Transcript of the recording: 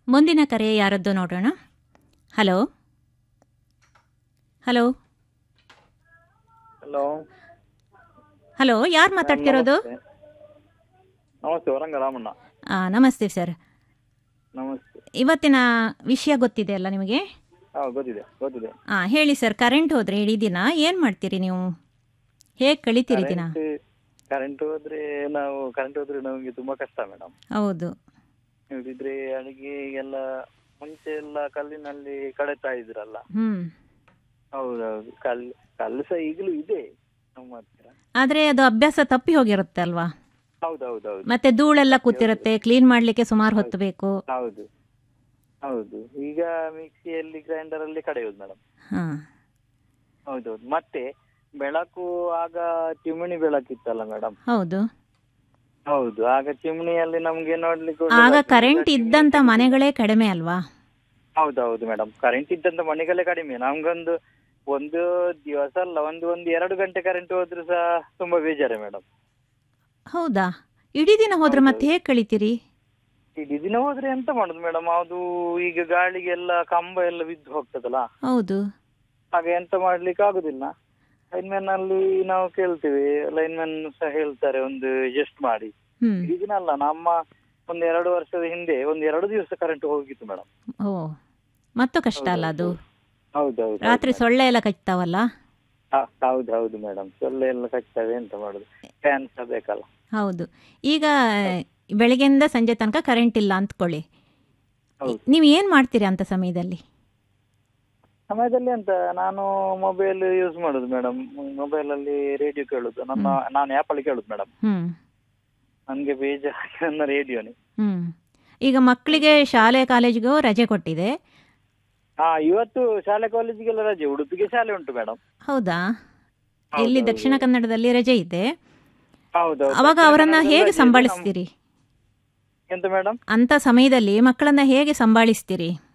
ಮುಂದಿನ ಕರೆ ಯಾರದ್ದು ನೋಡೋಣ ಹಲೋ ಹಲೋ ಹಲೋ ಹಲೋ ಯಾರು ಮಾತಾಡ್ತಿರೋದು ನಮಸ್ತೆ ವರಂಗ ರಾಮಣ್ಣ ಆ, ನಮಸ್ತೆ ಸರ್ ನಮಸ್ತೆ ಇವತ್ತಿನ ವಿಷಯ ಗೊತ್ತಿದೆ ಅಲ್ಲ ನಿಮಗೆ ಹಾ ಗೊತ್ತಿದೆ ಗೊತ್ತಿದೆ ಹಾಂ ಹೇಳಿ ಸರ್ ಕರೆಂಟ್ ಹೋದರೆ ಇಡೀ ದಿನ ಏನು ಮಾಡ್ತೀರಿ ನೀವು ಹೇಗೆ ಕಳಿತೀರಿ ದಿನ ಕರೆಂಟ್ ಹೋದ್ರೆ ನಾವು ಕರೆಂಟ್ ಹೋದ್ರೆ ನಮಗೆ ತುಂಬಾ ಕಷ್ಟ ಮೇಡಮ್ ಹೌದು ಇಲ್ದಿದ್ರೆ ಅಡಿಗೆ ಎಲ್ಲ ಮುಂಚೆ ಎಲ್ಲ ಕಲ್ಲಿನಲ್ಲಿ ಕಡಿತಾ ಇದ್ರಲ್ಲ ಹ್ಞೂ ಹೌದೌದು ಕಲ್ಲು ಕಲ್ಲು ಸಹ ಈಗಲೂ ಇದೆ ನಮ್ಮ ಹತ್ರ ಆದರೆ ಅದು ಅಭ್ಯಾಸ ತಪ್ಪಿ ಹೋಗಿರುತ್ತೆ ಅಲ್ವಾ ಹೌದೌದೌದು ಮತ್ತೆ ಧೂಳೆಲ್ಲ ಕೂತಿರುತ್ತೆ ಕ್ಲೀನ್ ಮಾಡಲಿಕ್ಕೆ ಸುಮಾರು ಹೊತ್ತು ಬೇಕು ಹೌದು ಹೌದು ಈಗ ಮಿಕ್ಸಿಯಲ್ಲಿ ಗ್ರೈಂಡರ್ ಅಲ್ಲಿ ಕಡೆಯೋದು ಮೇಡಮ್ ಹಾಂ ಹೌದೌದು ಮತ್ತೆ ಬೆಳಕು ಆಗ ಚಿಮಣಿ ಬೆಳಕಿತ್ತಲ್ಲ ಮೇಡಮ್ ಹೌದು ಹೌದು ಆಗ ಚಿಮಣಿಯಲ್ಲಿ ನಮ್ಗೆ ನೋಡ್ಲಿಕ್ಕೆ ಆಗ ಒಳ್ಳೆದಾಗ್ತದೆ. ಕರೆಂಟ್ ಈಗ ಇದ್ದಂಥ ಚಿಮ್ನಿ- ಮನೆಗಳೇ ಕಡಿಮೆ ಅಲ್ವಾ ಹೌದೌದು ಮೇಡಮ್ ಕರೆಂಟ್ ಇದ್ದಂತ ಮನೆಗಳೇ ಕಡಿಮೆ ನಮ್ಗೊಂದು ಒಂದು ದಿವಸ ಅಲ್ಲ ಒಂದು ಒಂದು ಎರಡು ಗಂಟೆ ಕರೆಂಟ್ ಹೋದ್ರು ಸಹ ತುಂಬಾ ಬೇಜಾರೆ ಮೇಡಮ್ ಹೌದಾ ಇಡೀ ದಿನ ಹೋದ್ರೆ ಹೌದು. ಮತ್ತೆ ಹೇಗೆ ಕಳಿತೀರಿ ಇಡೀ ದಿನ ಹೋದ್ರೆ ಎಂತ ಮಾಡುದು ಮೇಡಮ್ ಅದು ಈಗ ಗಾಳಿಗೆಲ್ಲ ಕಂಬ ಎಲ್ಲ ಬಿದ್ದು ಹೋಗ್ತದಲ್ಲ ಹೌದು ಹಾಗೆ ಎಂತ ಮಾಡ್ಲಿಕ್ಕೆ ಆಗುದಿಲ್ಲ ಲೈನ್ಮನ್ ಅಲ್ಲಿ ನಾವು ಕೇಳ್ತೀವಿ ಲೈನ್ಮನ್ ಸಹ ಹೇಳ್ತಾರೆ ಒಂದು ಅಡ್ಜಸ್ಟ್ ಮಾಡಿ ಹ್ಮ್ ಇಡೀ ದಿನ ಅಲ್ಲ ನಮ್ಮ ಒಂದು ಎರಡು ವರ್ಷದ ಹಿಂದೆ ಒಂದು ಎರಡು ದಿವಸ ಕರೆಂಟ್ ಹೋಗಿತ್ತು ಮೇಡಮ್ ಓ ಮತ್ತು ಕಷ್ಟ ಅಲ್ಲ ಅದು ಹೌದೌದು ರಾತ್ರಿ ಸೊಳ್ಳೆ ಎಲ್ಲ ಕಚ್ತಾವಲ್ಲ ಹೌದು ಹೌದು ಮೇಡಮ್ ಸೊಳ್ಳೆ ಎಲ್ಲ ಕಚ್ತವೆ ಎಂತ ಮಾಡುದು ಫ್ಯಾನ್ ಸಹ ಬೇಕಲ್ಲ ಹೌದು ಈಗ ಬೆಳಗ್ಗೆಯಿಂದ ಸಂಜೆ ತನಕ ಕರೆಂಟ್ ಇಲ್ಲ ಅಂದ್ಕೊಳ್ಳಿ ಹೌದು. ನೀವು ಏನು ಮಾಡ್ತೀರಿ ಅಂತ ಸಮಯದಲ್ಲಿ ಸಮಯದಲ್ಲಿ ಅಂತ ನಾನು ಮೊಬೈಲ್ ಯೂಸ್ ಮಾಡುದು ಮೇಡಮ್ ಮೊಬೈಲ್ ಅಲ್ಲಿ ರೇಡಿಯೋ ಕೇಳುದು ನನ್ನ ನಾನು ಆ್ಯಪ್ ಅಲ್ಲಿ ಕೇಳುದು ಮೇಡಮ್ ಹ್ಮ್ ನನ್ಗೆ ಬೇಜಾರು ನನ್ನ ರೇಡಿಯೋನೇ ಹ್ಮ್ ಈಗ ಮಕ್ಕಳಿಗೆ ಶಾಲೆ ಕಾಲೇಜಿಗೂ ರಜೆ ಕೊಟ್ಟಿದೆ ಹಾ ಇವತ್ತು ಶಾಲೆ ಕಾಲೇಜಿಗೆಲ್ಲ ರಜೆ ಉಡುಪಿಗೆ ಶಾಲೆ ಉಂಟು ಮೇಡಮ್ ಹೌದಾ ಇಲ್ಲಿ ದಕ್ಷಿಣ ಕನ್ನಡದಲ್ಲಿ ರಜೆ ಇದೆ ಹೌದೌದು ಅವಾಗ ದಕ್ಷಿಣ ಅವರನ್ನ ಕನ್ನಡದಲ್ಲಿ ಹೇಗೆ ರಜೆ ಇದೆ. ಸಂಭಾಳಿಸ್ತೀರಿ ನಮ್- ಎಂತ ಮೇಡಮ್ ಅಂತ ಸಮಯದಲ್ಲಿ ಮಕ್ಕಳನ್ನ ಹೇಗೆ ಸಂಭಾಳಿಸ್ತೀರಿ